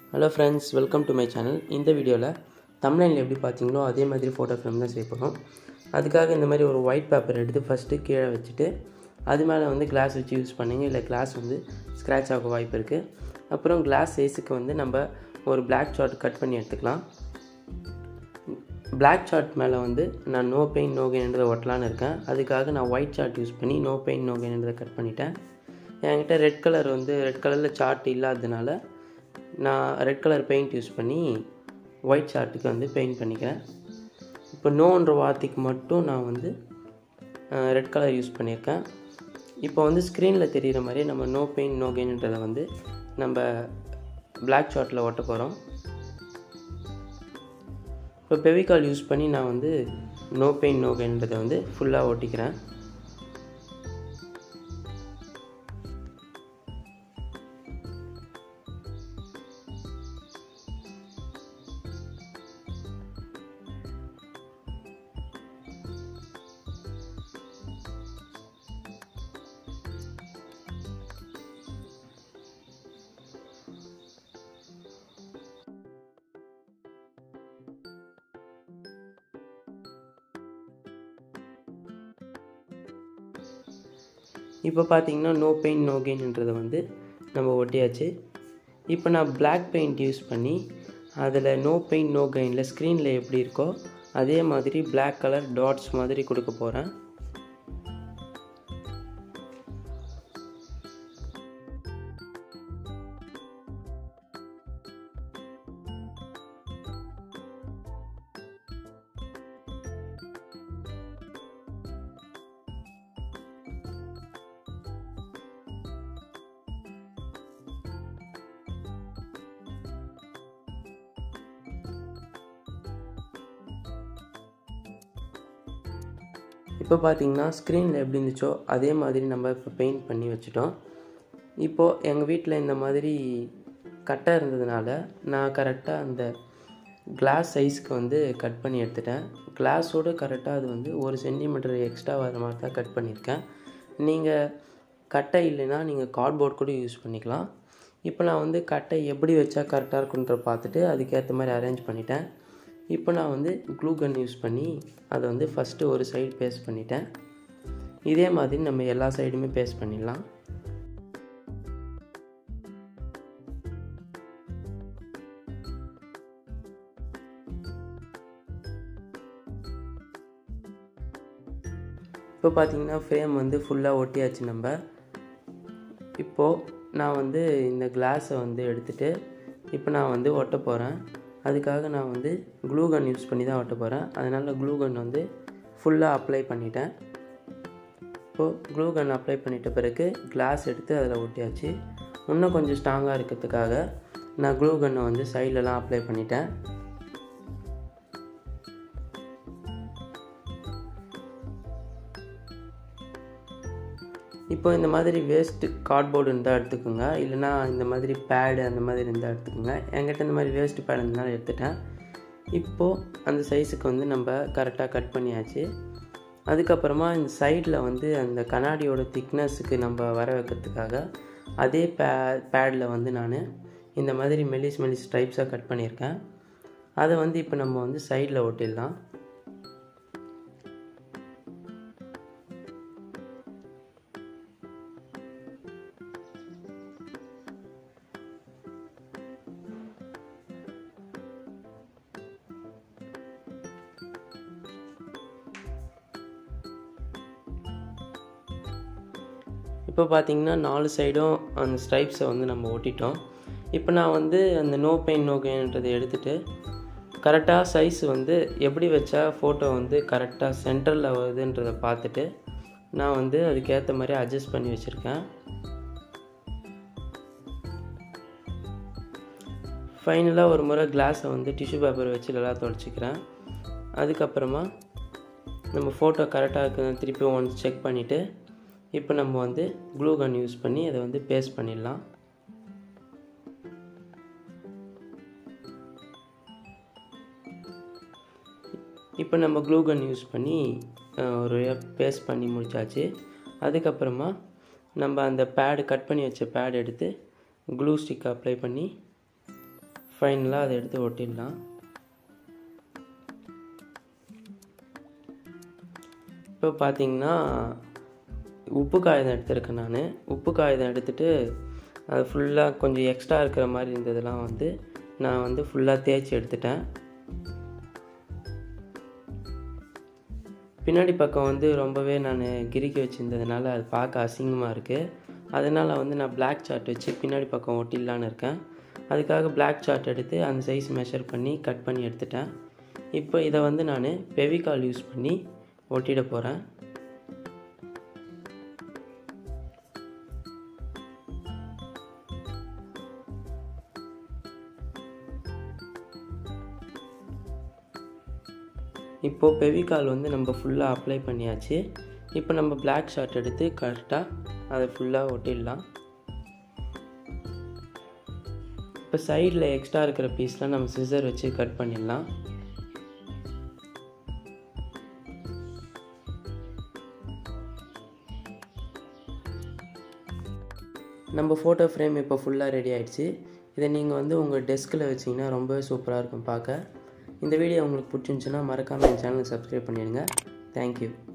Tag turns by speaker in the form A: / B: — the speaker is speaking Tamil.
A: hello friends welcome to my channel இந்த வீடியோவில் தமிழ்லைனில் எப்படி பார்த்தீங்களோ அதே மாதிரி ஃபோட்டோ ஃப்ரேம் தான் செய்ய போகிறோம் அதுக்காக இந்த மாதிரி ஒரு ஒயிட் பேப்பர் எடுத்து ஃபஸ்ட்டு கீழே வச்சுட்டு அது மேலே வந்து கிளாஸ் வச்சு யூஸ் பண்ணிங்க இல்லை கிளாஸ் வந்து ஸ்க்ராட்ச் ஆக வாய்ப்பு இருக்குது அப்புறம் கிளாஸ் சைஸுக்கு வந்து நம்ம ஒரு பிளாக் சார்ட் கட் பண்ணி எடுத்துக்கலாம் பிளாக் சார்ட் மேலே வந்து நான் நோ பெயின் நோ கெயின்றதை ஒட்டலான்னு இருக்கேன் அதுக்காக நான் ஒயிட் சார்ட் யூஸ் பண்ணி நோ பெயின் நோ கெயின்றதை கட் பண்ணிட்டேன் என்கிட்ட ரெட் கலர் வந்து ரெட் கலரில் சார்ட் இல்லாததுனால நான் ரெட் கலர் பெயிண்ட் யூஸ் பண்ணி ஒயிட் சார்ட்டுக்கு வந்து பெயிண்ட் பண்ணிக்கிறேன் இப்போ நோன்ற வார்த்தைக்கு மட்டும் நான் வந்து ரெட் கலர் யூஸ் பண்ணியிருக்கேன் இப்போ வந்து ஸ்க்ரீனில் தெரிகிற மாதிரி நம்ம நோ பெயின் நோ கெயின்றதை வந்து நம்ம பிளாக் சார்ட்டில் ஒட்ட போகிறோம் இப்போ பெவிகால் யூஸ் பண்ணி நான் வந்து நோ பெயின் நோ கெயின்றதை வந்து ஃபுல்லாக ஒட்டிக்கிறேன் இப்போ பார்த்தீங்கன்னா நோ பெயின் நோ கெயின்ன்றதை வந்து நம்ம ஒட்டியாச்சு இப்போ நான் பிளாக் பெயிண்ட் யூஸ் பண்ணி அதில் நோ பெயின் நோ கெயினில் ஸ்க்ரீனில் எப்படி இருக்கோ அதே மாதிரி பிளாக் கலர் டாட்ஸ் மாதிரி கொடுக்க போகிறேன் இப்போ பார்த்தீங்கன்னா ஸ்க்ரீனில் எப்படி இருந்துச்சோ அதே மாதிரி நம்ம இப்போ பெயிண்ட் பண்ணி வச்சுட்டோம் இப்போது எங்கள் வீட்டில் இந்த மாதிரி கட்டை இருந்ததுனால நான் கரெக்டாக அந்த கிளாஸ் சைஸ்க்கு வந்து கட் பண்ணி எடுத்துட்டேன் கிளாஸோடு கரெக்டாக அது வந்து ஒரு சென்டிமீட்டர் எக்ஸ்ட்ரா வர மாதிரி தான் கட் பண்ணியிருக்கேன் நீங்கள் கட்டை இல்லைன்னா நீங்கள் கார்ட்போர்ட் கூட யூஸ் பண்ணிக்கலாம் இப்போ நான் வந்து கட்டை எப்படி வச்சா கரெக்டாக இருக்குன்ற பார்த்துட்டு அதுக்கேற்ற மாதிரி அரேஞ்ச் பண்ணிட்டேன் இப்போ நான் வந்து க்ளூ கன் யூஸ் பண்ணி அதை வந்து ஃபஸ்ட்டு ஒரு சைடு பேஸ்ட் பண்ணிட்டேன் இதே மாதிரி நம்ம எல்லா சைடுமே பேஸ்ட் பண்ணிடலாம் இப்போ பார்த்தீங்கன்னா ஃப்ரேம் வந்து ஃபுல்லாக ஒட்டியாச்சு நம்ம இப்போது நான் வந்து இந்த கிளாஸை வந்து எடுத்துகிட்டு இப்போ நான் வந்து ஒட்ட போகிறேன் அதுக்காக நான் வந்து க்ளூ கன் யூஸ் பண்ணி தான் ஒட்ட போகிறேன் அதனால் க்ளூ கன் வந்து ஃபுல்லாக அப்ளை பண்ணிட்டேன் இப்போது க்ளூ கன் அப்ளை பண்ணிட்ட பிறகு கிளாஸ் எடுத்து அதில் ஒட்டியாச்சு இன்னும் கொஞ்சம் ஸ்ட்ராங்காக இருக்கிறதுக்காக நான் க்ளூ கன்னை வந்து சைட்லலாம் அப்ளை பண்ணிட்டேன் இப்போ இந்த மாதிரி வேஸ்ட்டு கார்ட்போர்டு இருந்தால் எடுத்துக்கோங்க இல்லைனா இந்த மாதிரி பேடு அந்த மாதிரி இருந்தால் எடுத்துக்கோங்க என்கிட்ட இந்த மாதிரி வேஸ்ட்டு பேடு இருந்தாலும் எடுத்துட்டேன் இப்போது அந்த சைஸுக்கு வந்து நம்ம கரெக்டாக கட் பண்ணியாச்சு அதுக்கப்புறமா இந்த சைடில் வந்து அந்த கண்ணாடியோட திக்னஸுக்கு நம்ம வர வைக்கிறதுக்காக அதே பே பேடில் வந்து நான் இந்த மாதிரி மெலிஸ் மெலிஸ் ஸ்ட்ரைப்ஸாக கட் பண்ணியிருக்கேன் அதை வந்து இப்போ நம்ம வந்து சைடில் ஒட்டிடலாம் இப்போ பார்த்தீங்கன்னா நாலு சைடும் அந்த ஸ்ட்ரைப்ஸை வந்து நம்ம ஒட்டிட்டோம் இப்போ நான் வந்து அந்த நோ பெயின் நோ கெயின்றதை எடுத்துகிட்டு கரெக்டாக சைஸ் வந்து எப்படி வச்சா ஃபோட்டோ வந்து கரெக்டாக சென்டரில் வருதுன்றதை பார்த்துட்டு நான் வந்து அதுக்கேற்ற மாதிரி அட்ஜஸ்ட் பண்ணி வச்சுருக்கேன் ஃபைனலாக ஒரு முறை கிளாஸை வந்து டிஷ்யூ பேப்பர் வச்சு நல்லா தொடச்சிக்கிறேன் அதுக்கப்புறமா நம்ம ஃபோட்டோ கரெக்டாக இருக்குதுன்னு திருப்பி ஒன்ஸ் செக் பண்ணிவிட்டு இப்போ நம்ம வந்து க்ளூ கன் யூஸ் பண்ணி அதை வந்து பேஸ்ட் பண்ணிடலாம் இப்போ நம்ம க்ளூ கன் யூஸ் பண்ணி ஒரு பேஸ்ட் பண்ணி முடிச்சாச்சு அதுக்கப்புறமா நம்ம அந்த பேடு கட் பண்ணி வச்ச பேட் எடுத்து க்ளூ ஸ்டிக் அப்ளை பண்ணி ஃபைனலாக அதை எடுத்து ஒட்டிடலாம் இப்போ பார்த்தீங்கன்னா உப்பு காகிதம் எடுத்திருக்கேன் நான் உப்பு காகிதம் எடுத்துகிட்டு அது ஃபுல்லாக கொஞ்சம் எக்ஸ்ட்ரா இருக்கிற மாதிரி இருந்ததெல்லாம் வந்து நான் வந்து ஃபுல்லாக தேய்ச்சி எடுத்துட்டேன் பின்னாடி பக்கம் வந்து ரொம்பவே நான் கிறுக்கி வச்சுருந்ததுனால அது பார்க்க அசிங்கமாக இருக்குது அதனால் வந்து நான் பிளாக் சார்ட் வச்சு பின்னாடி பக்கம் ஒட்டிடலான்னு இருக்கேன் அதுக்காக பிளாக் சார்ட் எடுத்து அந்த சைஸ் மெஷர் பண்ணி கட் பண்ணி எடுத்துட்டேன் இப்போ இதை வந்து நான் பெவிகால் யூஸ் பண்ணி ஒட்டிட போகிறேன் இப்போது பெவிகால் வந்து நம்ம ஃபுல்லாக அப்ளை பண்ணியாச்சு இப்போ நம்ம பிளாக் ஷார்ட் எடுத்து கரெக்டாக அதை ஃபுல்லாக ஒட்டிடலாம் இப்போ சைடில் எக்ஸ்ட்ரா இருக்கிற பீஸ்லாம் நம்ம சிசர் வச்சு கட் பண்ணிடலாம் நம்ம ஃபோட்டோ ஃப்ரேம் இப்போ ஃபுல்லாக ரெடி ஆகிடுச்சு இதை நீங்கள் வந்து உங்கள் டெஸ்கில் வச்சிங்கன்னா ரொம்பவே சூப்பராக இருக்கும் பார்க்க இந்த வீடியோ உங்களுக்கு பிடிச்சிருந்துச்சுன்னா மறக்காமல் என் சேனலை சப்ஸ்கிரைப் பண்ணிடுங்க தேங்க்யூ